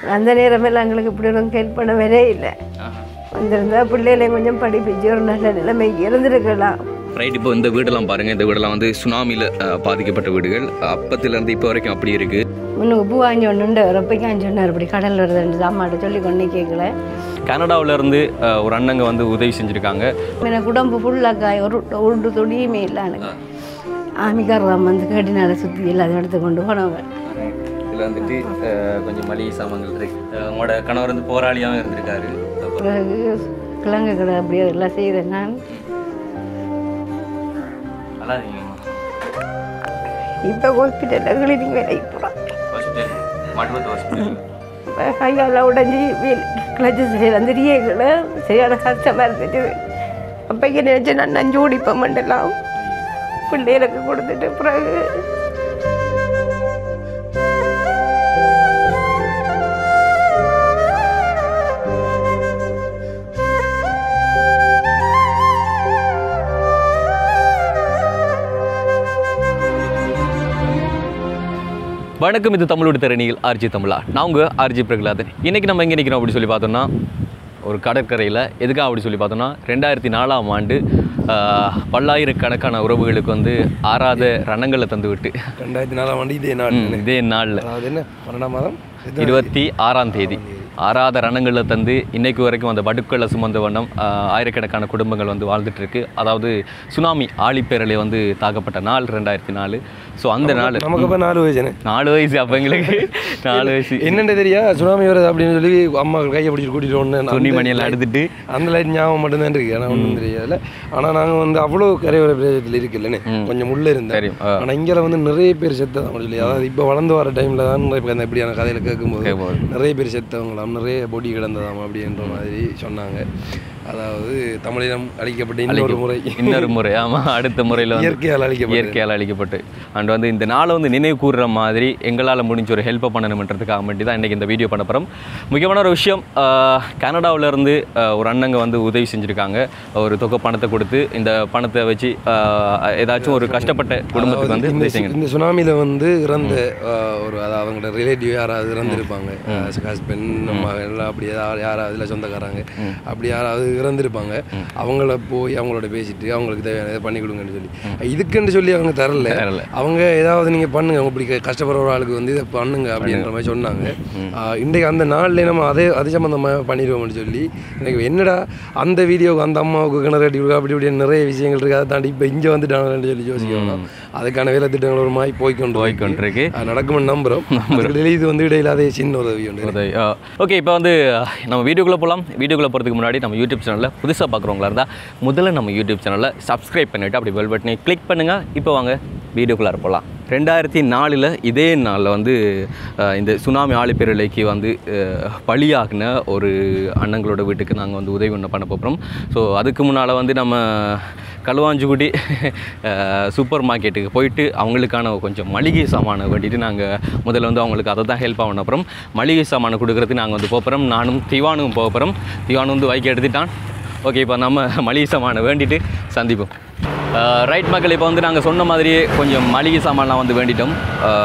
அந்த நேரமெல்லாம் எங்களுக்கு இப்படி ஒரு ஹெல்ப் பண்ணவே இல்லை வந்திருந்தா பிள்ளைகளையும் கொஞ்சம் படிப்பிச்சு ஒரு நல்ல நிலைமைக்கு இருந்திருக்கலாம் ரைட் இப்போ இந்த வீடெல்லாம் பாருங்க இந்த வீடெல்லாம் வந்து சுனாமியில் பாதிக்கப்பட்ட வீடுகள் அப்பத்திலேருந்து இப்போ வரைக்கும் அப்படி இருக்கு முன்னுக்கு பூ வாங்கி ஒன்று ரொப்பைக்கு வாங்கி சொன்னார் இப்படி கடல் வருதுன்னு அம்மாட்ட சொல்லி கொண்டு கேட்கல கனடாவுல இருந்து அஹ், ஒரு அண்ணங்க வந்து உதவி செஞ்சுருக்காங்க எனக்கு உடம்பு ஃபுல்லாக ஒரு ஒரு துணியுமே இல்லை எனக்கு ஆமிக்காரராம் வந்து கேட்டினால சுற்றி எல்லாத்தையும் எடுத்து கொண்டு போனவங்க இதில் வந்துட்டு அஹ், கொஞ்சம் மளிகை சாமான்கள் இருக்கு அஹ், உங்களோட கணவர் வந்து போராளியாகவும் இருந்திருக்காரு அப்புறம் பிறகு கிழங்கு கடை அப்படியே எல்லாம் செய்தேன் நான் அழாதீங்கம்மா இப்போ ஹாஸ்பிட்டலில் கிளினிக் வேலைக்கு போகிறேன் ஹாஸ்பிட்டல் மண்டபத்து ஹாஸ்பிட்டல் கையால் உடஞ்சி கிளச்சி சரியில் தெரியல சரியான கஷ்டமாக இருந்துச்சு அப்பைக்கு நினச்சி நான் நஞ்சு ஓடிப்பேன் மண்டலாம் பிள்ளைகளுக்கு கொடுத்துட்டு பிறகு வணக்கம் இது தமிழோட திறனிகள் ஆர்ஜி தமிழா நான் உங்கள் ஆர்ஜி பிரகலாதன் இன்றைக்கி நம்ம எங்கே நிற்கிறோம் அப்படி சொல்லி பார்த்தோம்னா ஒரு கடற்கரையில் எதுக்காக அப்படி சொல்லி பார்த்தோம்னா ரெண்டாயிரத்தி நாலாம் ஆண்டு ஆஹ், பல்லாயிரக்கணக்கான உறவுகளுக்கு வந்து ஆறாத ரணங்களை தந்து விட்டு ரெண்டாயிரத்தி நாலாம் ஆண்டு இதே நாள் ம், இதே நாளில் அதாவது என்ன பன்னெண்டாம் மாதம் இருபத்தி ஆறாம் தேதி ஆறாத ரணங்களில் தந்து இன்னைக்கு வரைக்கும் அந்த படுக்களை சுமந்த வண்ணம் ஆஹ், ஆயிரக்கணக்கான குடும்பங்கள் வந்து வாழ்ந்துட்டு இருக்கு அதாவது சுனாமி ஆழிப்பேரலை வந்து தாக்கப்பட்ட நாள் ரெண்டாயிரத்தி நாலு ஸோ அந்த நாள் நமக்கு அப்போ நாலு வயசுனே நாலு வயசு அப்போ எங்களுக்கு நாலு வயசு என்னென்ன தெரியா சுனாமி வருது அப்படின்னு சொல்லி அம்மா கையை பிடிச்சிட்டு கூட்டிட்டு ஒன்று துணி மணியெல்லாம் எடுத்துட்டு அந்த லைட் ஞாபகம் மட்டும்தான் இருக்கு ஆனால் ஒன்றும் தெரியாதுல்ல ஆனால் நாங்கள் வந்து அவ்வளோ கரையோர பிரதேசத்தில் இருக்குல்லண்ணே கொஞ்சம் உள்ள இருந்தேன் தெரியும் ஆ. ஆனால் இங்கே வந்து நிறைய பேர் செத்தவங்க சொல்லி அதாவது இப்போ வளர்ந்து வர டைமில் தான் இப்போ அந்த இப்படியான கதையில் கேட்கும்போது கேட்கும்போது. நிறைய பேர் செத்தவங்களாம் நிறைய பொடி கிடந்ததாம் அப்படின்ற மாதிரி சொன்னாங்க அதாவது தமிழினம் அழிக்கப்பட்ட இன்னொரு முறை இன்னொரு முறை ஆமா அடுத்த முறையில் வந்து இயற்கையால் அழிக்கப்பட்ட இயற்கையால் அழிக்கப்பட்டு அண்ட் வந்து இந்த நாளை வந்து நினைவு கூறுற மாதிரி எங்களால் முடிஞ்ச ஒரு ஹெல்ப்பை பண்ணணுன்றதுக்காக வேண்டி தான் இன்றைக்கி இந்த வீடியோ பண்ண போகிறோம் முக்கியமான ஒரு விஷயம் ஆஹ், கனடாவுல இருந்து ஆஹ், ஒரு அண்ணங்க வந்து உதவி செஞ்சுருக்காங்க ஒரு தொகை பணத்தை கொடுத்து இந்த பணத்தை வச்சு ஆஹ், ஏதாச்சும் ஒரு கஷ்டப்பட்ட குடும்பத்துக்கு வந்து இந்த உதவி செய்யுங்க இந்த சுனாமியில் வந்து இறந்த ஆஹ், ஒரு அதாவது அவங்களோட ரிலேட்டிவ் யாராவது இறந்துருப்பாங்க ஹஸ்பண்ட் எல்லாம் அப்படி யாராவது யாராவது இல்லை சொந்தக்காரங்க அப்படி யாராவது இறந்துருப்பாங்க அவங்கள போய் அவங்களோட பேசிட்டு அவங்களுக்கு தேவையானதை பண்ணி கொடுங்கன்னு சொல்லி இதுக்குன்னு சொல்லி அவங்க தரல தரல. அவங்க ஏதாவது நீங்கள் பண்ணுங்க அவங்க இப்படி க- கஷ்டப்படுற ஒரு ஆளுக்கு வந்து இதை பண்ணுங்க அப்படின்ற மாதிரி சொன்னாங்க ஆஹ், இன்றைக்கு அந்த நாள்ல நம்ம அதே அது சம்மந்தமாக பண்ணிடுவோம்னு சொல்லி எனக்கு என்னடா அந்த வீடியோவுக்கு அந்த அம்மாவுக்கு கிணறு கட்டி கொடுக்க அப்படி இப்படி நிறைய விஷயங்கள் இருக்குது அதை தாண்டி இப்போ இங்கே வந்துட்டாங்கன்னு சொல்லி யோசிக்கணும் அதுக்கான வேலை திட்டங்கள் ஒரு மாதிரி போய்க்கொண்டு போய்க்கொண்டிருக்கு. அது நடக்கும்னு நம்புகிறோம் அதுக்கு இது வந்து இடையில அதே சின்ன உதவி உண்டு உதவி ஓகே இப்போ வந்து அஹ், நம்ம வீடியோக்குள்ளே போகலாம் வீடியோக்குள்ளே போகிறதுக்கு முன்னாடி நம்ம யூடியூப் சேனலில் புதுசாக பார்க்குறவங்களா இருந்தால் முதல்ல நம்ம யூடியூப் சேனலை சப்ஸ்கிரைப் பண்ணிவிட்டு அப்படி பெல் பட்டனை கிளிக் பண்ணுங்கள் இப்போ வாங்க வீடியோக்குள்ளார போகலாம் ரெண்டாயிரத்தி நாலில் இதே நாளில் வந்து அஹ், இந்த சுனாமி ஆழிப்பேரலைக்கு வந்து அஹ், பலியாகின ஒரு அண்ணங்களோட வீட்டுக்கு நாங்கள் வந்து உதவி ஒன்று பண்ண போகிறோம் ஸோ அதுக்கு முன்னால் வந்து நம்ம களுவாஞ்சிக்குடி அஹ், சூப்பர் மார்க்கெட்டுக்கு போயிட்டு அவங்களுக்கான கொஞ்சம் மளிகை சாமானை வேண்டிட்டு நாங்கள் முதல்ல வந்து அவங்களுக்கு அதை தான் ஹெல்ப் ஆகணும் அப்புறம் மளிகை சாமானை கொடுக்குறதுக்கு நாங்கள் வந்து போகிறோம் நானும் திவானும் போகிறோம் திவானு வந்து வைக்க எடுத்துட்டான் ஓகே இப்போ நம்ம மளிகை சாமானை வேண்டிட்டு சந்திப்போம் ரைட் மக்கள் இப்போ வந்து நாங்கள் சொன்ன மாதிரியே கொஞ்சம் மளிகை சாமான்லாம் வந்து வேண்டிட்டோம்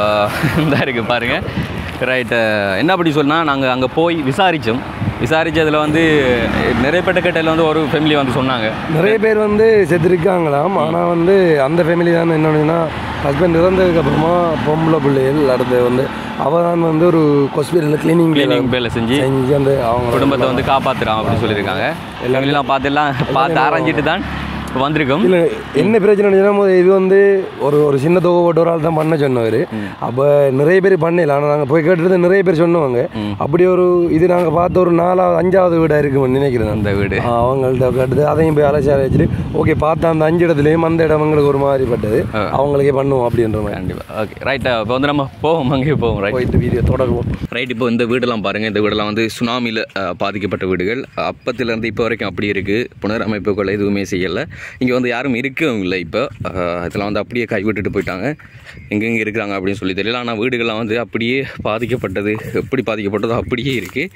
இந்த இருக்குது பாருங்கள் ரைட்டு என்ன அப்படி சொன்னால் நாங்கள் அங்கே போய் விசாரித்தோம் விசாரித்ததில் வந்து நிறைய பேட்ட கேட்டதில் வந்து ஒரு ஃபேமிலி வந்து சொன்னாங்க நிறைய பேர் வந்து செத்துருக்காங்களாம் ஆனால் வந்து அந்த ஃபேமிலி தான் என்னன்னா ஹஸ்பண்ட் இறந்ததுக்கு அப்புறமா பொம்பளை பிள்ளைகள் அடுத்து வந்து அவ தான் வந்து ஒரு ஹாஸ்பிட்டலில் கிளீனிங் கிளீனிங் வேலை செஞ்சு செஞ்சு அந்த அவங்க குடும்பத்தை வந்து காப்பாற்றுறான் அப்படின்னு சொல்லியிருக்காங்க எல்லாம் பார்த்து எல்லாம் பார்த்து ஆராய்ஞ்சிட்டு தான் இப்போ வந்திருக்கோம் இல்லை என்ன பிரச்சனை போது இது வந்து ஒரு ஒரு சின்ன தொகை போட்டு ஒரு ஆள் தான் பண்ண சொன்னவர் அப்போ நிறைய பேர் பண்ணல ஆனால் நாங்கள் போய் கேட்டுறது நிறைய பேர் சொன்னவங்க அப்படி ஒரு இது நாங்கள் பார்த்த ஒரு நாலாவது அஞ்சாவது வீடாக இருக்குன்னு நினைக்கிறேன் அந்த வீடு ஆ, அவங்கள்ட்ட கேட்டது அதையும் போய் அலசி அழைச்சிட்டு ஓகே பார்த்தா அந்த அஞ்சு இடத்துலையும் அந்த இடம் எங்களுக்கு ஒரு மாதிரி பட்டது அவங்களுக்கே பண்ணுவோம் அப்படின்ற மாதிரி கண்டிப்பாக ஓகே ரைட்டா இப்போ வந்து நம்ம போவோம் அங்கேயே போவோம் ரைட் போயிட்டு வீடியோ தொடருவோம் ரைட் இப்போ இந்த வீடெல்லாம் பாருங்கள் இந்த வீடெல்லாம் வந்து சுனாமியில் பாதிக்கப்பட்ட வீடுகள் அப்பத்திலேருந்து இப்போ வரைக்கும் அப்படி இருக்குது புனரமைப்புகள் எதுவுமே செய்யலை இங்கே வந்து யாரும் இருக்கவும் இல்லை இப்போ அஹ், இதெல்லாம் வந்து அப்படியே கைவிட்டுட்டு போயிட்டாங்க எங்கெங்கே இருக்கிறாங்க அப்படின்னு சொல்லி தெரியல ஆனால் வீடுகள்லாம் வந்து அப்படியே பாதிக்கப்பட்டது எப்படி பாதிக்கப்பட்டதோ அப்படியே இருக்குது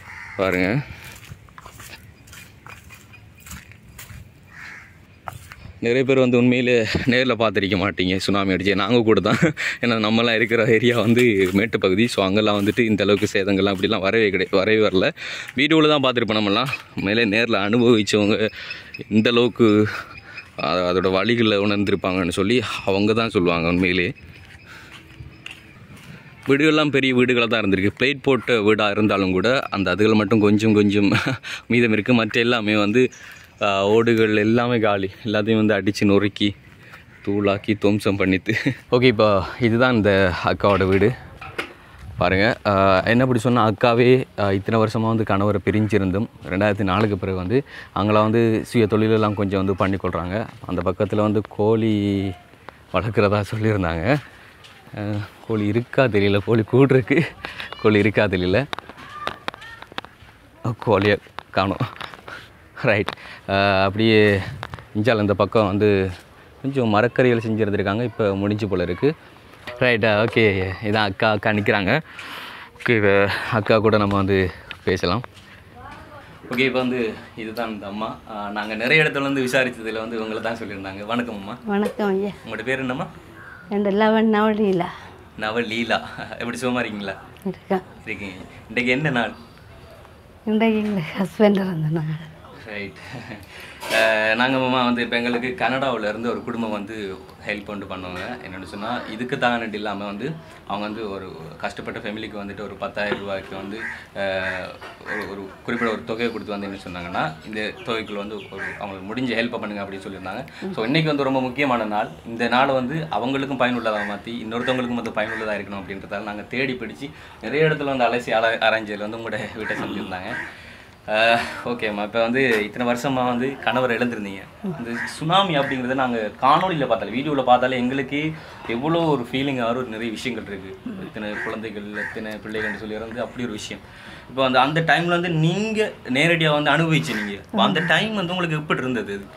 பாருங்கள் நிறைய பேர் வந்து உண்மையிலே நேரில் பார்த்துருக்க மாட்டீங்க சுனாமி அடிச்சு நாங்கள் கூட தான் ஏன்னா நம்மலாம் இருக்கிற ஏரியா வந்து மேட்டுப்பகுதி ஸோ அங்கெல்லாம் வந்துட்டு இந்த அளவுக்கு சேதங்கள்லாம் அப்படிலாம் வரவே கிடையாது வரவே வரல வீடியோவில் தான் பார்த்துருப்போம் நம்மலாம் மேலே நேரில் அனுபவித்தவங்க இந்த அளவுக்கு அ- அதோட வழிகளை உணர்ந்திருப்பாங்கன்னு சொல்லி அவங்க தான் சொல்லுவாங்க உண்மையிலே வீடுகள்லாம் பெரிய வீடுகளாக தான் இருந்திருக்கு பிளேட் போட்ட வீடாக இருந்தாலும் கூட அந்த அதுகள் மட்டும் கொஞ்சம் கொஞ்சம் மீதம் இருக்குது மற்ற எல்லாமே வந்து ஆஹ், ஓடுகள் எல்லாமே காலி எல்லாத்தையும் வந்து அடித்து நொறுக்கி தூளாக்கி துவம்சம் பண்ணிட்டு ஓகே இப்போ இதுதான் இந்த அக்காவோட வீடு பாருங்கள் என்ன அப்படி சொன்னால் அக்காவே ஆஹ், இத்தனை வருஷமாக வந்து கணவரை பிரிஞ்சிருந்தும் ரெண்டாயிரத்தி நாலுக்கு பிறகு வந்து அவங்களாம் வந்து சுய தொழிலெல்லாம் கொஞ்சம் வந்து பண்ணிக்கொள்கிறாங்க அந்த பக்கத்தில் வந்து கோழி வளர்க்குறதா சொல்லியிருந்தாங்க ஆஹ், கோழி இருக்கா தெரியல கோழி கூடு இருக்கு கோழி இருக்கா தெரியல கோழியை காணும் ரைட் அப்படியே இஞ்சால் இந்த பக்கம் வந்து கொஞ்சம் மரக்கறிகள் செஞ்சுருந்துருக்காங்க இப்போ முடிஞ்சு போல் இருக்குது ரைட்டா ஓகே இதான் அக்கா அக்கா நிற்கிறாங்க ஓகே அக்கா கூட நம்ம வந்து பேசலாம் ஓகே இப்போ வந்து இதுதான் இந்த அம்மா நாங்கள் நிறைய இடத்துல வந்து விசாரித்ததில் வந்து இவங்களை தான் சொல்லியிருந்தாங்க வணக்கம் அம்மா வணக்கம் ஐயா உங்களோட பேர் என்னம்மா ரெண்டு லெவன் நவடியில நவ லீலா எப்படி சுகமாக இருக்கீங்களா இருக்கேன் இருக்கீங்க இன்றைக்கு என்ன நாள் இன்றைக்கு எங்கள் ஹஸ்பண்ட் இருந்தாங்க ரைட் நாங்கள் மாமா வந்து இப்போ எங்களுக்கு கனடாவுல இருந்து ஒரு குடும்பம் வந்து ஹெல்ப் கொண்டு பண்ணுவாங்க என்னென்னு சொன்னால் இதுக்கு தானட்டு இல்லாமல் வந்து அவங்க வந்து ஒரு கஷ்டப்பட்ட ஃபேமிலிக்கு வந்துட்டு ஒரு பத்தாயிரம் ரூபாய்க்கு வந்து அஹ், ஒரு ஒரு குறிப்பிட்ட ஒரு தொகையை கொடுத்து வந்து என்ன சொன்னாங்கன்னா இந்த தொகைக்குள்ள வந்து ஒரு அவங்களுக்கு முடிஞ்ச ஹெல்ப்பை பண்ணுங்க அப்படின்னு சொல்லியிருந்தாங்க ஸோ இன்றைக்கி வந்து ரொம்ப முக்கியமான நாள் இந்த நாள் வந்து அவங்களுக்கும் பயனுள்ளதாக மாற்றி இன்னொருத்தவங்களுக்கும் வந்து பயனுள்ளதாக இருக்கணும் அப்படின்றதால நாங்கள் தேடி பிடிச்சி நிறைய இடத்துல வந்து அலசி அல அரஞ்சல் வந்து உங்களோட வீட்டை செஞ்சுருந்தாங்க ஓகேம்மா இப்போ வந்து இத்தனை வருஷமா வந்து கணவர் இழந்திருந்தீங்க இந்த சுனாமி அப்படிங்கிறத நாங்கள் காணொளியில் பார்த்தாலே வீடியோவில் பார்த்தாலே எங்களுக்கு எவ்வளோ ஒரு ஃபீலிங் ஆகிற ஒரு நிறைய விஷயங்கள் இருக்குது இத்தனை குழந்தைகள் இத்தனை பிள்ளைகள்னு சொல்லி இருந்து அப்படி ஒரு விஷயம் இப்போ அந்த அந்த டைமில் வந்து நீங்கள் நேரடியாக வந்து அனுபவிச்சீங்க அப்ப அந்த டைம் வந்து உங்களுக்கு எப்படி இருந்தது அது?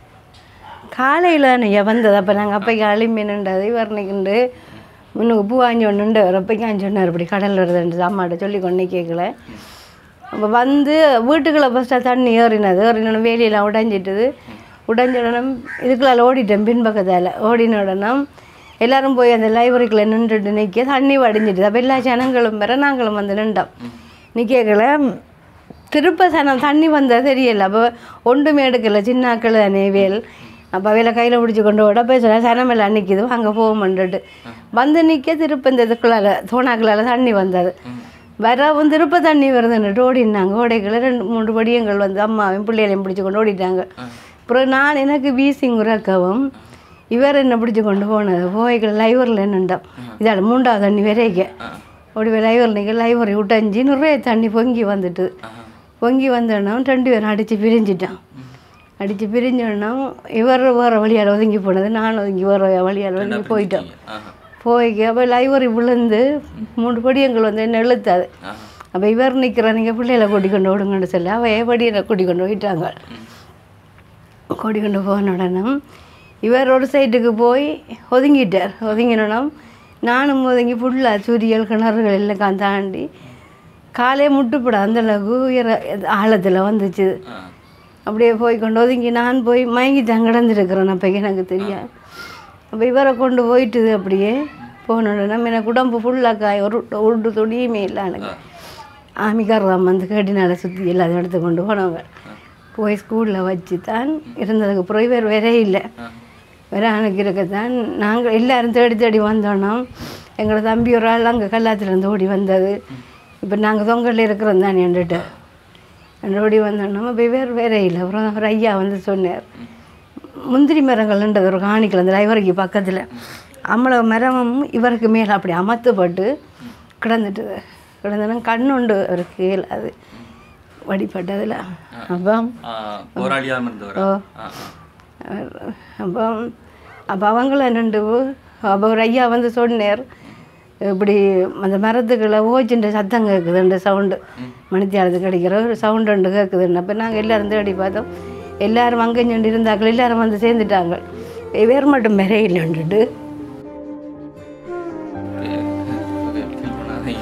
காலையில் ஐயா வந்தது அப்போ நாங்கள் அப்போ அலிமீனுண்டது வர்ணிக்குண்டு முன்னுக்கு பூ ஆஞ்சொன்னுண்டு அப்பைக்கு ஆஞ்சொன்னார் இப்படி கடல் வருதுன்றது அம்மாட்ட சொல்லி கொண்டே கேட்கல அப்போ வந்து வீட்டுக்குள்ளே ஃபஸ்ட்டாக தண்ணி ஏறினது ஏறினோட வேலியெல்லாம் உடைஞ்சிட்டுது உடைஞ்ச உடனே இதுக்குள்ள ஓடிட்டேன் பின்பக்கத்தால் ஓடின உடனே எல்லாரும் போய் அந்த லைப்ரரிக்குள்ளே நின்றுட்டு நிற்க தண்ணி வடிஞ்சிட்டு அப்போ எல்லா ஜனங்களும் பெற நாங்களும் வந்து நின்றோம் நிற்கல திருப்ப சனம் தண்ணி வந்தால் தெரியல அப்போ ஒன்றுமே எடுக்கல சின்னாக்கள் தானே வேல் அப்போ அவையில கையில் பிடிச்சி கொண்டு விட போய் சொன்னால் சனம் எல்லாம் நிற்கிது அங்கே போகும்ன்றது வந்து நிற்க திருப்ப இந்த இதுக்குள்ளால தோணாக்களால் தண்ணி வந்தது வரவும் திருப்ப தண்ணி வருதுன்னுட்டு ஓடினாங்க ஓடைக்குள்ள ரெண்டு மூன்று படியங்கள் வந்து அம்மாவையும் பிள்ளைகளையும் பிடிச்சி கொண்டு ஓடிட்டாங்க அப்புறம் நான் எனக்கு வீசிங் உறக்கவும் இவர் என்ன பிடிச்சி கொண்டு போனது போய்க்கு லைவரில் நின்றோம் இதால் மூன்றாவது தண்ணி வரைக்க ஓடி போய் லைவர் நிற்க லைவரை விட்டஞ்சு நிறைய தண்ணி பொங்கி வந்துட்டு பொங்கி வந்தோன்னா ரெண்டு பேரும் அடித்து பிரிஞ்சிட்டான் அடித்து பிரிஞ்சோன்னா இவர் வேறு வழியால் ஒதுங்கி போனது நான் ஒதுங்கி வேறு வழியால் ஒதுங்கி போயிட்டோம் ஆஹா. போய்க்கு அப்போ லைவரி விழுந்து மூணு படியங்கள் வந்து என்ன இழுத்தாது அப்போ இவர் நிற்கிற நீங்கள் பிள்ளைகளை கூட்டி கொண்டு விடுங்கன்னு சொல்லி அவ படியை கூட்டி கொண்டு போயிட்டாங்க கூட்டி கொண்டு போன உடனே இவர் ஒரு சைட்டுக்கு போய் ஒதுங்கிட்டார் ஒதுங்கினோன்னா நானும் ஒதுங்கி ஃபுல்லாக சூரியல் கிணறுகள் எல்லாம் தாண்டி காலே முட்டுப்பட அந்த அளவுக்கு உயர ஆழத்தில் வந்துச்சு ஆ. அப்படியே போய் கொண்டு ஒதுங்கி நான் போய் மயங்கி தான் கிடந்துருக்கிறேன் அப்போ எனக்கு தெரியும் அப்போ இவரை கொண்டு போயிட்டுது அப்படியே போன உடனே எனக்கு உடம்பு ஃபுல்லாக காய் ஒரு உருட்டு துணியுமே இல்லை எனக்கு ஆமிக்காரராம் வந்து கேட்டினால சுற்றி எல்லாத்தையும் எடுத்து கொண்டு போனவங்க போய் ஸ்கூலில் வச்சு தான் இருந்ததுக்கு அப்புறம் இவர் வேறே இல்லை வேற அனுக்கு இருக்கத்தான் நாங்கள் எல்லாரும் தேடி தேடி வந்தோன்னா எங்களோட தம்பி ஒரு ஆள் அங்கே கல்லாத்துலேருந்து ஓடி வந்தது இப்போ நாங்கள் தொங்கலில் இருக்கிறோம் தான் என்கிட்ட ஓடி வந்தோன்னா போய் வேறு வேறே இல்லை அப்புறம் ஒரு ஐயா வந்து சொன்னார் முந்திரி மரங்கள்ன்றது ஒரு காணிக்கல் அந்த லைவரைக்கு பக்கத்தில் அம்மள மரமும் இவருக்கு மேலே அப்படி அமர்த்தப்பட்டு கிடந்துட்டுது கிடந்தோன்னா கண்ணுண்டு அவருக்கு இயலாது வடிப்பட்டதில் அப்போ ஆ, போராளியாக இருந்தவர் ஓ. ஆ ஆ அப்போ அப்போ அவங்கள நின்று அப்போ ஒரு ஐயா வந்து சொன்னார் இப்படி அந்த மரத்துக்குள்ள ஓச்சின்ற சத்தம் கேட்குதுன்ற சவுண்டு மணித்தியாலத்துக்கு கிடைக்கிற ஒரு சவுண்டு ஒன்று கேட்குதுன்னு அப்போ நாங்கள் எல்லாரும் தேடி பார்த்தோம் எல்லாரும் அங்கே நின்று இருந்தாக்கள் எல்லாரும் வந்து சேர்ந்துட்டாங்க வேறு மட்டும் மெரையில்ன்றுட்டு ஃபீல் பண்ணாதீங்க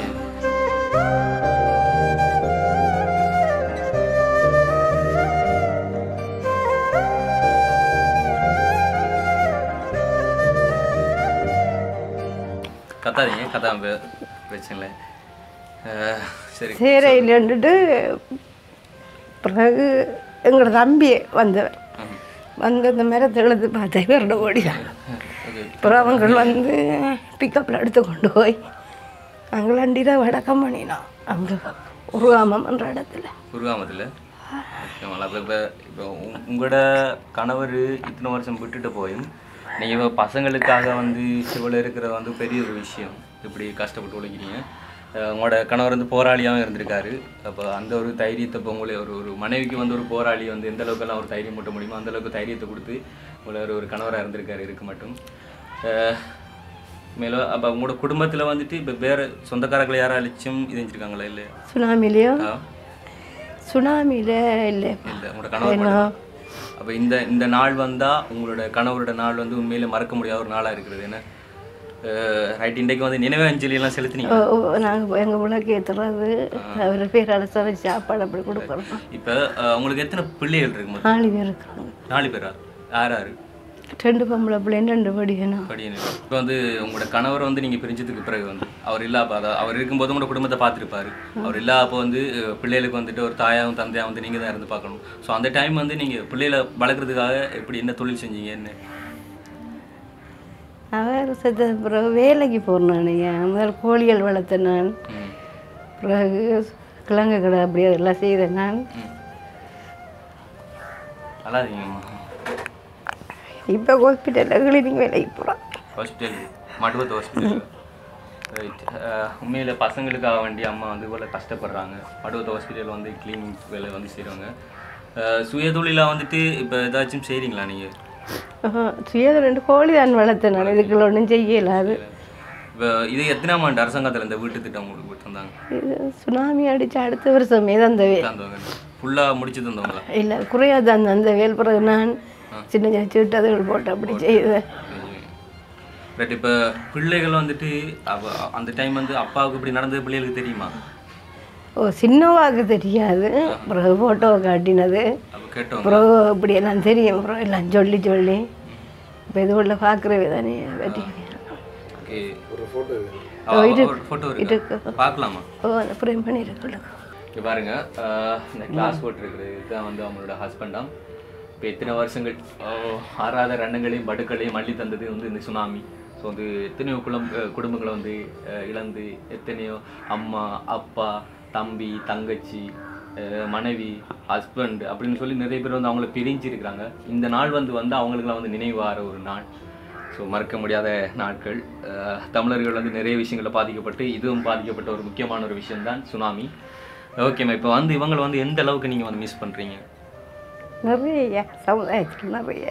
கத்தாதீங்க கத்தாம பே- பிரச்சனை இல்லை அஹ், சரி சேரையிலன்ட்டு பிறகு எங்களோட தம்பி வந்தவர் வந்து அந்த மரத்தை எழுது பார்த்து இவரோட ஓடிதான் ஓகே அப்புறம் அவங்க வந்து பிக்கப்பில் எடுத்து கொண்டு போய் அங்கே அண்டிதான் வடக்கம் பண்ணினோம் அங்கே உருவாமன்ற இடத்துல குருகாமத்தில் அப்போ இப்போ இப்போ உங்- உங்களோட கணவர் இத்தனை வருஷம் விட்டுட்டு போயும் நீங்கள் இப்போ பசங்களுக்காக வந்து இவ்வளோ இருக்கிறது வந்து பெரிய ஒரு விஷயம் இப்படி கஷ்டப்பட்டு உழைக்கிறீங்க அஹ் உங்களோட கணவர் வந்து போராளியாகவும் இருந்திருக்காரு அப்போ அந்த ஒரு தைரியத்தை இப்போ உங்களை ஒரு ஒரு மனைவிக்கு வந்து ஒரு போராளி வந்து எந்த அளவுக்கெல்லாம் ஒரு தைரியம் மூட்ட முடியுமோ அந்த அளவுக்கு தைரியத்தை கொடுத்து உங்களை ஒரு ஒரு கணவராக இருந்திருக்காரு இருக்க மட்டும் அஹ் மேலும் அப்போ உங்களோட குடும்பத்தில் வந்துட்டு இப்போ வேறு சொந்தக்காரர்கள் யாராச்சும் இருந்துருக்காங்களா இல்லை சுனாமிலையும் ஆ சுனாமியில் இல்லை இல்லை உங்களோட கணவர் மட்டும் அப்போ இந்த இந்த நாள் வந்தால் உங்களோட கணவரோட நாள் வந்து உண்மையிலே மறக்க முடியாத ஒரு நாளாக இருக்கிறது என்ன ரைட் இன்றைக்கு வந்து நினைவு அஞ்சலி எல்லாம் செலுத்துனீங்க நாங்கள் எங்கள் விளக்கு ஏற்றுறது அவர் பேரால் சமைச்சு சாப்பாடு அப்படி கொடுக்குறோம் இப்போ உங்களுக்கு எத்தனை பிள்ளைகள் இருக்கு மொத்தம் நாலு பேர் இருக்கிறோம் நாலு பேரா யார் யார் ரெண்டு பொம்பளை பிள்ளைங்க ரெண்டு படிக்கணும் படின்னு இப்போ வந்து உங்களோட கணவர் வந்து நீங்கள் பிரிஞ்சதுக்கு பிறகு வந்து அவர் இல்லாப்ப அதாவது அவர் இருக்கும்போது உங்களோட குடும்பத்தை பார்த்துருப்பாரு அவர் இல்லாப்போ வந்து அஹ், பிள்ளைகளுக்கு வந்துட்டு ஒரு தாயாகவும் தந்தையாக வந்து நீங்கள் தான் இருந்து பார்க்கணும் ஸோ அந்த டைம் வந்து நீங்கள் பிள்ளைகளை வளர்க்குறதுக்காக எப்படி என்ன தொழில் செஞ்சீங்க என்ன அவர் செத்த பிறகு வேலைக்கு போகிறேன் நான் முதல் கோழிகள் வளர்த்தேன் நான் ம் பிறகு கிழங்கு கடை அப்படியே எல்லாம் செய்தேன் நான் நல்லா இருக்கீங்கம்மா இப்போ ஹாஸ்பிட்டலில் கிளீனிங் வேலைக்கு போகிறோம் ஹாஸ்பிட்டல் மடுவத்து ஹாஸ்பிட்டல் ரைட் உண்மையில் பசங்களுக்காக வேண்டி அம்மா வந்து இவ்வளோ கஷ்டப்படுறாங்க மடுவத்து ஹாஸ்பிட்டல் வந்து க்ளீனிங் வேலை வந்து செய்கிறவங்க சுயதொழிலாக வந்துட்டு இப்போ ஏதாச்சும் செய்கிறீங்களா நீங்கள் சுயது ரெண்டு கோழி தான் வளர்த்தேன் நான் இதுக்குள்ள ஒன்றும் செய்யலாது இப்போ இது எத்தனாம் ஆண்டு அரசாங்கத்தில் இந்த வீட்டு திட்டம் உங்களுக்கு விட்டு தந்தாங்க இது சுனாமி அடித்து அடுத்த வருஷமே தான் அந்த வேல் தந்தவங்க ஃபுல்லாக முடிச்சு தந்தவங்களா இல்லை குறையாது அந்த அந்த வேல் பிறகு நான் சின்ன சின்ன சீட்டதுகள் போட்டு அப்படி செய்தேன் பட் இப்போ பிள்ளைகள் வந்துட்டு அவ அந்த டைம் வந்து அப்பாவுக்கு இப்படி நடந்தது பிள்ளைகளுக்கு தெரியுமா ஓ சின்னவாக்கு தெரியாது பிறகு ஃபோட்டோவை காட்டினது அப்போ கேட்டவங்க அப்புறம் இப்படி எல்லாம் தெரியும் அப்புறம் எல்லாம் சொல்லி சொல்லி இப்போ இது உள்ள பார்க்குறவே தானே பற்றி ஓகே ஒரு ஃபோட்டோ ஒரு ஃபோட்டோ இருக்கு பார்க்கலாமா ஓ அந்த ஃப்ரேம் பண்ணியிருக்கல இங்க பாருங்க ஆஹ் இந்த கிளாஸ் போட்டிருக்கிறது இதுதான் வந்து அவங்களோட ஹஸ்பண்டாம் இப்போ எத்தனை வருஷங்கள் ஆஹ் ஆறாத ரெண்டங்களையும் படுக்களையும் அள்ளி தந்தது வந்து இந்த சுனாமி ஸோ வந்து எத்தனையோ குளம் அஹ் குடும்பங்களை வந்து அஹ் இழந்து எத்தனையோ அம்மா அப்பா தம்பி தங்கச்சி அஹ் மனைவி ஹஸ்பண்ட் அப்படின்னு சொல்லி நிறைய பேர் வந்து அவங்கள பிரிஞ்சிருக்கிறாங்க இந்த நாள் வந்து வந்து அவங்களுக்குலாம் வந்து நினைவார ஒரு நாள் ஸோ மறக்க முடியாத நாட்கள் அஹ் தமிழர்கள் வந்து நிறைய விஷயங்களில் பாதிக்கப்பட்டு இதுவும் பாதிக்கப்பட்ட ஒரு முக்கியமான ஒரு விஷயம்தான் சுனாமி ஓகேம்மா இப்போ வந்து இவங்களை வந்து எந்த அளவுக்கு நீங்கள் வந்து மிஸ் பண்ணுறீங்க நிறைய சமுதாயத்தில் நிறைய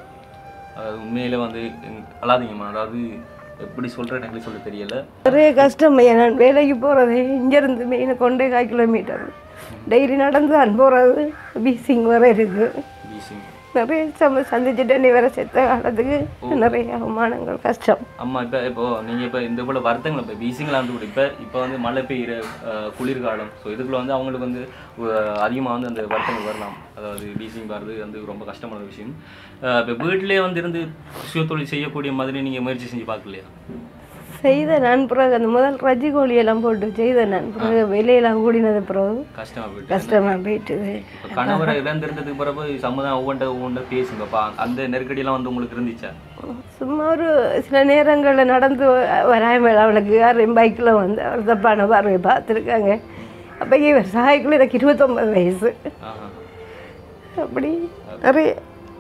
அதாவது உண்மையில வந்து எங்க- அழாதீங்கம்மா அதாவது எப்படி சொல்கிறேன் எனக்கு சொல்ல தெரியல நிறைய கஷ்டம் ஐயா நான் வேலைக்கு போகிறது இங்கேருந்து மெயினாக கொண்டே கால் கிலோமீட்டர் டெய்லி நடந்து தான் போகிறது பீசிங் வர இருக்குது பீசிங் நிறைய சம சந்திச்சுட்டு நீ வேற செத்த காலத்துக்கு நிறைய அவமானங்கள் கஷ்டம் அம்மா இப்போ இப்போ நீங்கள் இப்போ இந்த போல் வருத்தங்கள் இப்போ பீசிங்கில் வந்து கூட இப்போ இப்போ வந்து மழை பெய்கிற அஹ், குளிர்காலம் ஸோ இதுக்குள்ள வந்து அவங்களுக்கு வந்து அதிகமாக வந்து அந்த வருத்தங்கள் வரலாம் அதாவது பீசிங் வர்றது வந்து ரொம்ப கஷ்டமான ஒரு விஷயம் அஹ், இப்போ வீட்டிலே வந்து இருந்து சுயதொழில் செய்யக்கூடிய மாதிரி நீங்கள் முயற்சி செஞ்சு பார்க்கலையா செய்த நான் பிறகு அந்த முதல் ரஜி கோழியெல்லாம் போட்டு செய்த நான் பிறகு வெளியெல்லாம் கூடினது பிறகு கஷ்டமாக போயிட்டு கஷ்டமாக போயிட்டுது இப்போ கணவரை இழந்திருந்ததுக்கு பிறகு சமுதாயம் ஒவ்வொன்றை ஒவ்வொன்றை பேசுங்கப்பா அந்த நெருக்கடியெல்லாம் வந்து உங்களுக்கு இருந்துச்சா சும்மா ஒரு சில நேரங்களில் நடந்து வராமல் அவளுக்கு யாரும் பைக்கில் வந்து அவர் தப்பான பார்வையை பார்த்துருக்காங்க அப்போ இவர் சாய்க்குள்ள எனக்கு இருபத்தொம்பது வயசு ஆஹா. அப்படி நிறைய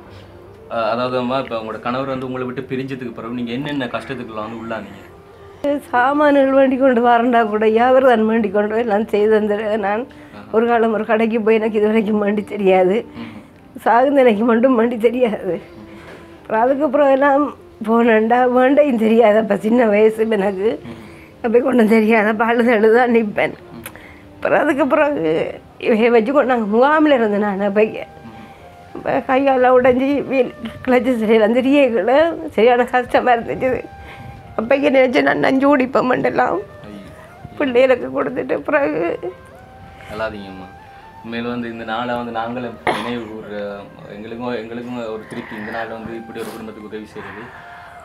அஹ், அதாவது அம்மா இப்போ உங்களோட கணவர் வந்து உங்களை விட்டு பிரிஞ்சதுக்கு பிறகு நீங்கள் என்னென்ன கஷ்டத்துக்குலாம் வந்து உள்ளானீங்க சாமான்கள் வேண்டி கொண்டு வரண்டா கூட யாவர் தான் வேண்டி கொண்டு போய் எல்லாம் செய்து தந்துடுறேன் நான் ஒரு காலம் ஒரு கடைக்கு போய் எனக்கு இது வரைக்கும் மண்டி தெரியாது சாகுந்த எனக்கு மட்டும் மண்டி தெரியாது அப்புறம் அதுக்கப்புறம் எல்லாம் போனேன்டா வேண்டையும் தெரியாது அப்போ சின்ன வயசு எனக்கு அப்போ கொண்டும் தெரியாத பால் தான் நிற்பேன் அப்புறம் அதுக்கப்புறம் இவைய வச்சு கொண்டு நாங்கள் முகாமில் இருந்தேன் நான் பைய இப்போ கையால் உடஞ்சி வீல் கிளச்சி சரியில் அந்த ரியைகளை சரியான கஷ்டமாக இருந்துச்சு அப்பைக்கு நினச்சி நான் நஞ்சு குடிப்பேன் மண்டெல்லாம் பிள்ளைகளுக்கு கொடுத்துட்டு பிறகு அல்லாதீங்கம்மா உண்மையில வந்து இந்த நாளை வந்து நாங்களும் நினைவு கூர்ற எங்களுக்கும் எங்களுக்கும் ஒரு திருப்தி இந்த நாள் வந்து இப்படி ஒரு குடும்பத்துக்கு உதவி செய்கிறது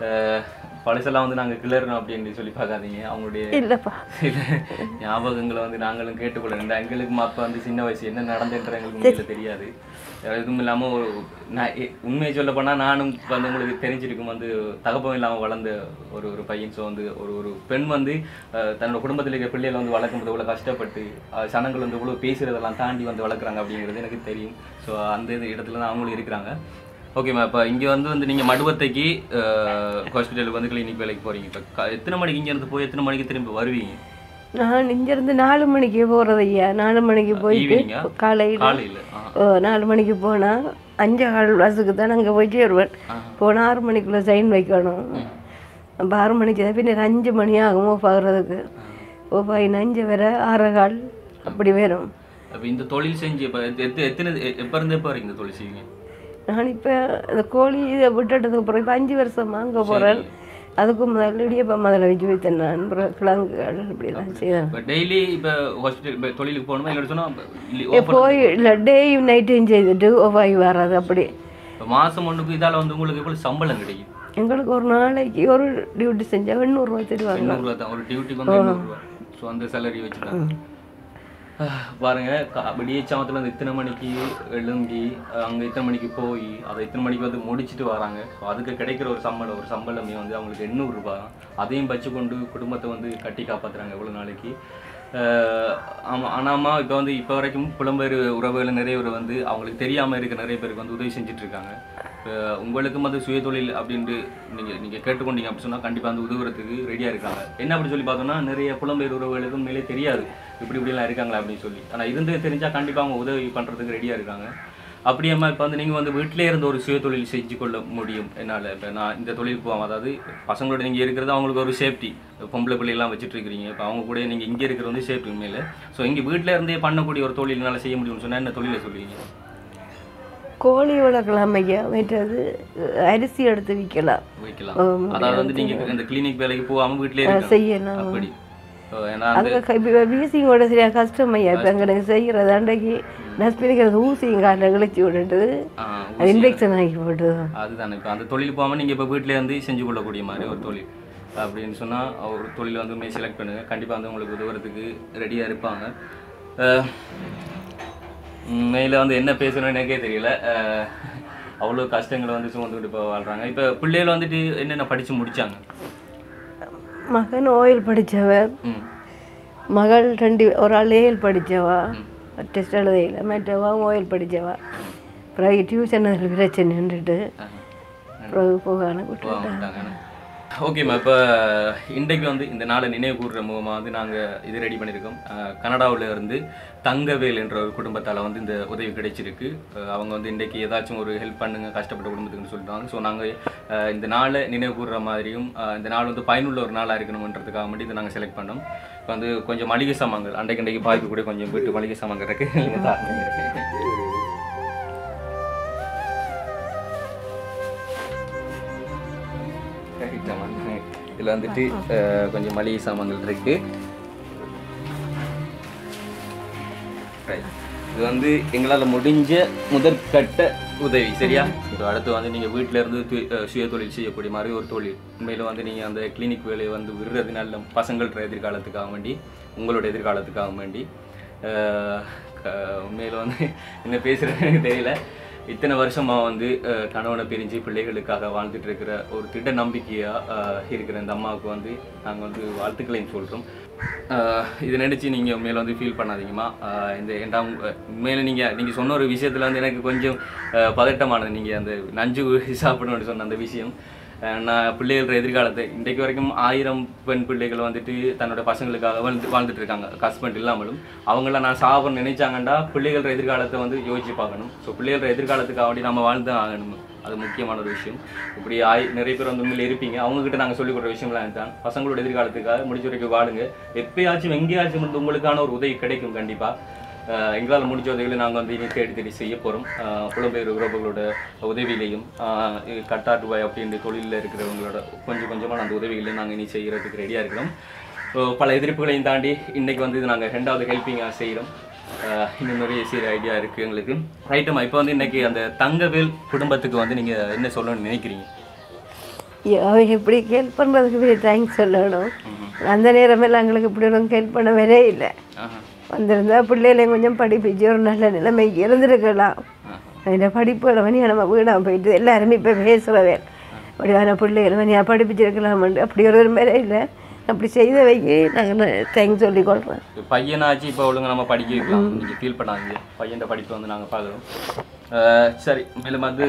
அஹ், பழசெல்லாம் வந்து நாங்கள் கிளறணும் அப்படின்னு சொல்லி பார்க்காதீங்க அவங்களுடைய இல்லைப்பா சில ஞாபகங்களை வந்து நாங்களும் கேட்டுக்கொள்ளணும் இந்த எங்களுக்கும் அப்போ வந்து சின்ன வயசு என்ன நடந்துன்ற எங்களுக்கு உண்மையில தெரியாது இதுவும் இல்லாமல் ஒரு நான் எ- உண்மையை சொல்ல போனால் நானும் வந்து உங்களுக்கு தெரிஞ்சிருக்கும் வந்து தகப்பம் இல்லாமல் வளர்ந்த ஒரு ஒரு பையன் ஸோ வந்து ஒரு ஒரு பெண் வந்து அஹ், தன்னோட குடும்பத்தில் இருக்கிற பிள்ளைகளை வந்து வளர்க்கும் போது இவ்வளோ கஷ்டப்பட்டு அஹ், சனங்கள் வந்து இவ்வளோ பேசுகிறதெல்லாம் தாண்டி வந்து வளர்க்குறாங்க அப்படிங்கிறது எனக்கு தெரியும் ஸோ அந்த இது இடத்துல தான் அவங்களும் இருக்கிறாங்க ஓகேம்மா இப்போ இங்கே வந்து வந்து நீங்கள் மடுவத்தைக்கு ஹாஸ்பிட்டலுக்கு வந்து கிளினிக் வேலைக்கு போகிறீங்க இப்போ எத்தனை மணிக்கு இங்கேருந்து போய் எத்தனை மணிக்கு திரும்பி வருவீங்க நான் இங்கேருந்து நாலு மணிக்கு போகிறது ஐயா நாலு மணிக்கு போயிட்டு ஈவினிங்கா? காலையில் காலையில் ஆ ஓ, நாலு மணிக்கு போனால் அஞ்சு கால் பஸ்ஸுக்கு தான் அங்கே போயிட்டு வருவேன் போனால் ஆறு மணிக்குள்ளே சைன் வைக்கணும் அப்போ ஆறு மணிக்கு தான் பின்னர் அஞ்சு மணி ஆகும் ஓஃப் ஆகுறதுக்கு ஓஃப் ஆகினா அஞ்சு வரை ஆறு கால் அப்படி வரும் அப்போ இந்த தொழில் செஞ்சு இப்போ எத்தனை எத்தனை எ- எப்போ இருந்து எப்போ வரைக்கும் இந்த தொழில் செய்வீங்க நான் இப்போ இந்த கோழி இதை விட்டுட்டதுக்கு அப்புறம் இப்போ அஞ்சு வருஷமா அங்கே போகிறேன் அதுக்கு முதல்ல இடியப்பம் முதல்ல வச்சு வைத்தேன் நான் அப்புறம் கிழங்குகள் இப்படி தான் செய்தேன் இப்போ டெய்லி இப்போ ஹாஸ்பிட்டல் இப்போ தொழிலுக்கு போகணுமா இல்லை சொன்னால் போய் இல்லை டேயும் நைட்டையும் செய்துட்டு ஓஃப் ஆகி வர்றது அப்படி இப்போ மாதம் ஒன்றுக்கு இதால் வந்து உங்களுக்கு எவ்வளோ சம்பளம் கிடைக்கும் எங்களுக்கு ஒரு நாளைக்கு ஒரு டியூட்டி செஞ்சால் எண்ணூறுரூவா தருவாங்க எண்ணூறுரூவா தான் ஒரு டியூட்டிக்கு வந்து எண்ணூறுரூவா ஸோ அந்த சேலரி வச்சுட்டாங்க பாருங்க க- விடிய சாமத்தில் வந்து இத்தனை மணிக்கு எழும்பி அங்கே இத்தனை மணிக்கு போய் அதை இத்தனை மணிக்கு வந்து முடிச்சுட்டு வராங்க ஸோ அதுக்கு கிடைக்கிற ஒரு சம்பளம் ஒரு சம்பளமே வந்து அவங்களுக்கு எண்ணூறுரூபா அதையும் வச்சுக்கொண்டு குடும்பத்தை வந்து கட்டி காப்பாற்றுறாங்க இவ்வளோ நாளைக்கு ஆஹ் ஆமா ஆனாமா இப்போ வந்து இப்போ வரைக்கும் புலம்பெயர் உறவுகள் நிறைய பேர் வந்து அவங்களுக்கு தெரியாமல் இருக்க நிறைய பேருக்கு வந்து உதவி செஞ்சுட்டு இருக்காங்க இப்போ உங்களுக்கும் அது சுயதொழில் அப்படின்ட்டு நீங்கள் நீங்கள் கேட்டுக்கொண்டீங்க அப்படி சொன்னால் கண்டிப்பாக வந்து உதவுறதுக்கு ரெடியாக இருக்காங்க என்ன அப்படி சொல்லி பார்த்தோம்னா நிறைய புலம்பெயர் உறவுகளுக்கு உண்மையிலே தெரியாது இப்படி இப்படிலாம் இருக்காங்களா அப்படின்னு சொல்லி ஆனால் இருந்து தெரிஞ்சால் கண்டிப்பாக அவங்க உதவி பண்ணுறதுக்கு ரெடியாக இருக்காங்க அப்படியேம்மா இப்போ வந்து நீங்கள் வந்து வீட்டிலே இருந்து ஒரு சுயதொழில் செஞ்சு கொள்ள முடியும் என்னால் இப்போ நான் இந்த தொழில் போவோம் அதாவது பசங்களோட நீங்கள் இருக்கிறது அவங்களுக்கு ஒரு சேஃப்டி பொம்பளை பிள்ளைலாம் வச்சுட்டு இருக்கிறீங்க இப்போ அவங்க கூட நீங்கள் இங்கே இருக்கிறது வந்து சேஃப்டி உண்மையில் ஸோ இங்கே வீட்டில் இருந்தே பண்ணக்கூடிய ஒரு தொழில் என்னால் செய்ய முடியும்னு சொன்னால் என்ன தொழிலை சொல்லுவீங்க கோழி வளர்க்கலாம் ஐயா மற்றது அரிசி எடுத்து விற்கலாம் வைக்கலாம் அதாவது வந்து நீங்கள் இந்த கிளினிக் வேலைக்கு போகாமல் வீட்டிலே இருக்கலாம் செய்யலாம் அப்படி So, ஏன்னா அந்த அங்கே இப்போ வீசிங்கோட சரியா கஷ்டம் ஐயா இப்போ எங்களுக்கு செய்கிறது அன்றைக்கு டஸ்ட்பினுக்கு ஊசியும் காலில் கிழிச்சி விட்டுட்டு ஆ, அது இன்ஃபெக்ஷன் ஆகி போட்டு அதுதானே இப்போ அந்த தொழில் போகாமல் நீங்கள் இப்போ வீட்டிலே வந்து செஞ்சு கொள்ளக்கூடிய மாதிரி ஒரு தொழில் அப்படின்னு சொன்னால் ஒரு தொழில் வந்து உண்மையை செலக்ட் பண்ணுங்கள் கண்டிப்பாக வந்து உங்களுக்கு உதவுறதுக்கு ரெடியாக இருப்பாங்க அஹ், உண்மையில வந்து என்ன பேசணும்னு எனக்கே தெரியல அஹ், அவ்வளோ கஷ்டங்களை வந்து சுமந்துக்கிட்டு இப்போ வாழ்கிறாங்க இப்போ பிள்ளைகள் வந்துட்டு என்னென்ன படித்து முடிச்சாங்க மகன் ஓயில் படித்தவர் ம் மகள் ரெண்டு ஒரு ஆள் ஏஎல் படித்தவா டெஸ்ட் எழுதையில் மற்றவா ஓயில் படித்தவா பிறகு டியூஷன் அதில் பிரச்சனைன்னுட்டு பிறகு போகான விட்டுட்டேன் ஓகேம்மா இப்போ இன்றைக்கு வந்து இந்த நாளை நினைவு கூறுற முகமாக வந்து நாங்கள் இது ரெடி பண்ணியிருக்கோம் அஹ், கனடாவுல இருந்து தங்கவேல் என்ற ஒரு குடும்பத்தால் வந்து இந்த உதவி கிடைச்சிருக்கு அஹ், அவங்க வந்து இன்றைக்கு ஏதாச்சும் ஒரு ஹெல்ப் பண்ணுங்க கஷ்டப்பட்ட குடும்பத்துக்குன்னு சொல்லிட்டாங்க ஸோ நாங்கள் இந்த நாளை நினைவு கூறுற மாதிரியும் அஹ், இந்த நாள் வந்து பயனுள்ள ஒரு நாளாக இருக்கணுன்றதுக்காக மட்டும் இதை நாங்கள் செலக்ட் பண்ணோம் இப்போ வந்து கொஞ்சம் மளிகை சாமான்கள் அன்றைக்கு அன்றைக்கு பாய்க்கு கூட கொஞ்சம் வீட்டு மளிகை சாமான்கள் இருக்குது நீங்கள் தான் இதில் வந்துட்டு அஹ், கொஞ்சம் மளிகை சாமான்கள் இருக்கு Right. இது வந்து எங்களால் முடிஞ்ச முதற்கட்ட உதவி சரியா இப்போ அடுத்து வந்து நீங்கள் வீட்டில இருந்து து- அஹ், சுய தொழில் செய்யக்கூடிய மாதிரி ஒரு தொழில் உண்மையில் வந்து நீங்கள் அந்த கிளினிக் வேலையை வந்து விடுறது நல்ல பசங்களோட எதிர்காலத்துக்காக வேண்டி உங்களோட எதிர்காலத்துக்காக வேண்டி அஹ், க- உண்மையில வந்து என்ன பேசுகிறேன்னு எனக்கு தெரியல இத்தனை வருஷமா வந்து அஹ், கணவனை பிரிஞ்சு பிள்ளைகளுக்காக வாழ்ந்துட்டு இருக்கிற ஒரு திட நம்பிக்கையா அஹ், இருக்கிற இந்த அம்மாவுக்கு வந்து நாங்கள் வந்து வாழ்த்துக்களையும் சொல்கிறோம் இதை நினைச்சு நீங்கள் உண்மையில வந்து ஃபீல் பண்ணாதீங்கம்மா அஹ், இந்த ஏண்டாம் உண்மையில நீங்கள் நீங்கள் சொன்ன ஒரு விஷயத்தில் வந்து எனக்கு கொஞ்சம் அஹ், பதட்டமானது நீங்கள் அந்த நஞ்சு சாப்பிடணும்னு சொன்ன அந்த விஷயம் அஹ், நான் பிள்ளைகளோட எதிர்காலத்தை இன்றைக்கு வரைக்கும் ஆயிரம் பெண் பிள்ளைகள் வந்துட்டு தன்னோட பசங்களுக்காக வாழ்ந்து வாழ்ந்துட்டு இருக்காங்க ஹஸ்பண்ட் இல்லாமலும் அவங்கள நான் சாப்பிட நினைச்சாங்கன்னா பிள்ளைகளோட எதிர்காலத்தை வந்து யோசிச்சு பார்க்கணும் ஸோ பிள்ளைகளோட எதிர்காலத்துக்காக வேண்டி நம்ம வாழ்ந்து தான் ஆகணும் அது முக்கியமான ஒரு விஷயம் இப்படி ஆய் நிறைய பேர் வந்து உண்மையில் இருப்பீங்க அவங்ககிட்ட நாங்கள் சொல்லிக் கொடுக்குற விஷயம்லாம் தான் பசங்களோட எதிர்காலத்துக்காக முடிச்ச வரைக்கும் வாழுங்க எப்பயாச்சும் எங்கேயாச்சும் வந்து உங்களுக்கான ஒரு உதவி கிடைக்கும் கண்டிப்பாக ஆஹ் எங்களால் முடிஞ்ச உதவிகளை நாங்கள் வந்து இனி தேடி தேடி செய்ய போகிறோம் புலம்பெயர் உறவுகளோட உதவியிலையும் ஆஹ் இது கட்டாட்டுவாய் அப்படின்ற தொழிலில் இருக்கிறவங்களோட கொஞ்சம் கொஞ்சமாக அந்த உதவிகளையும் நாங்கள் இனி செய்கிறதுக்கு ரெடியாக இருக்கிறோம் ஸோ பல எதிர்ப்புகளையும் தாண்டி இன்னைக்கு வந்து இது நாங்கள் ரெண்டாவது ஹெல்ப்பிங்காக செய்கிறோம் இன்னும் நிறைய செய்கிற ஐடியா இருக்குது எங்களுக்கு ரைட்டம்மா இப்போ வந்து இன்னைக்கு அந்த தங்கவேல் குடும்பத்துக்கு வந்து நீங்கள் என்ன சொல்லணும்னு நினைக்கிறீங்க அவ இப்படி ஹெல்ப் பண்ணுறதுக்கு பெரிய தேங்க்ஸ் சொல்லணும் அந்த நேரமெல்லாம் எங்களுக்கு இப்படி ஒன்றும் ஹெல்ப் பண்ண வரே இல்லை ஆஹா. வந்திருந்தா பிள்ளைகளையும் கொஞ்சம் படிப்பிச்சு ஒரு நல்ல நிலைமைக்கு இருந்திருக்கலாம் அந்த படிப்புகளை வனியா நம்ம வீடாக போயிட்டு எல்லாருமே இப்போ பேசுகிறவே அப்படியான பிள்ளைகள் வனியா படிப்பிச்சிருக்கலாமண்டு அப்படி ஒரு வேற இல்லை அப்படி செய்த வைக்க நாங்கள் தேங்க்ஸ் சொல்லி கொள்கிறேன் இப்ப பையனாச்சு இப்போ ஒழுங்கா நம்ம படிக்க வைக்கலாம் நீங்கள் ஃபீல் பண்ணாங்க பையன் படிப்பு வந்து நாங்கள் பார்க்குறோம் சரி மேலும் வந்து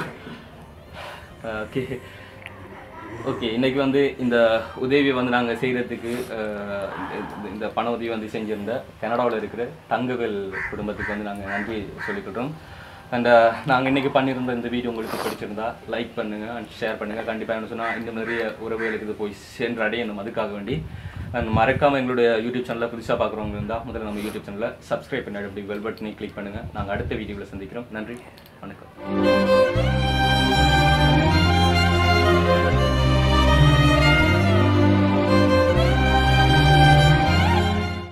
ஓகே ஓகே இன்னைக்கு வந்து இந்த உதவியை வந்து நாங்கள் செய்கிறதுக்கு இந்த பண உதவி வந்து செஞ்சிருந்த கனடாவில் இருக்கிற தங்கவேல் குடும்பத்துக்கு வந்து நாங்கள் நன்றி சொல்லிக்கிட்டோம் அண்ட் நாங்கள் இன்னைக்கு பண்ணியிருந்த இந்த வீடியோ உங்களுக்கு பிடிச்சிருந்தா லைக் பண்ணுங்கள் அண்ட் ஷேர் பண்ணுங்கள் கண்டிப்பாக என்ன சொன்னால் இன்னும் நிறைய உறவுகளுக்கு இது போய் சென்று அடையணும் அதுக்காக வேண்டி அண்ட் மறக்காமல் எங்களுடைய யூடியூப் சேனலில் புதுசாக பார்க்குறவங்க இருந்தால் முதல்ல நம்ம யூடியூப் சேனலில் சப்ஸ்கிரைப் பண்ணி அப்படி பெல் பட்டனை கிளிக் பண்ணுங்கள் நாங்கள் அடுத்த வீடியோவில் சந்திக்கிறோம் நன்றி வணக்கம்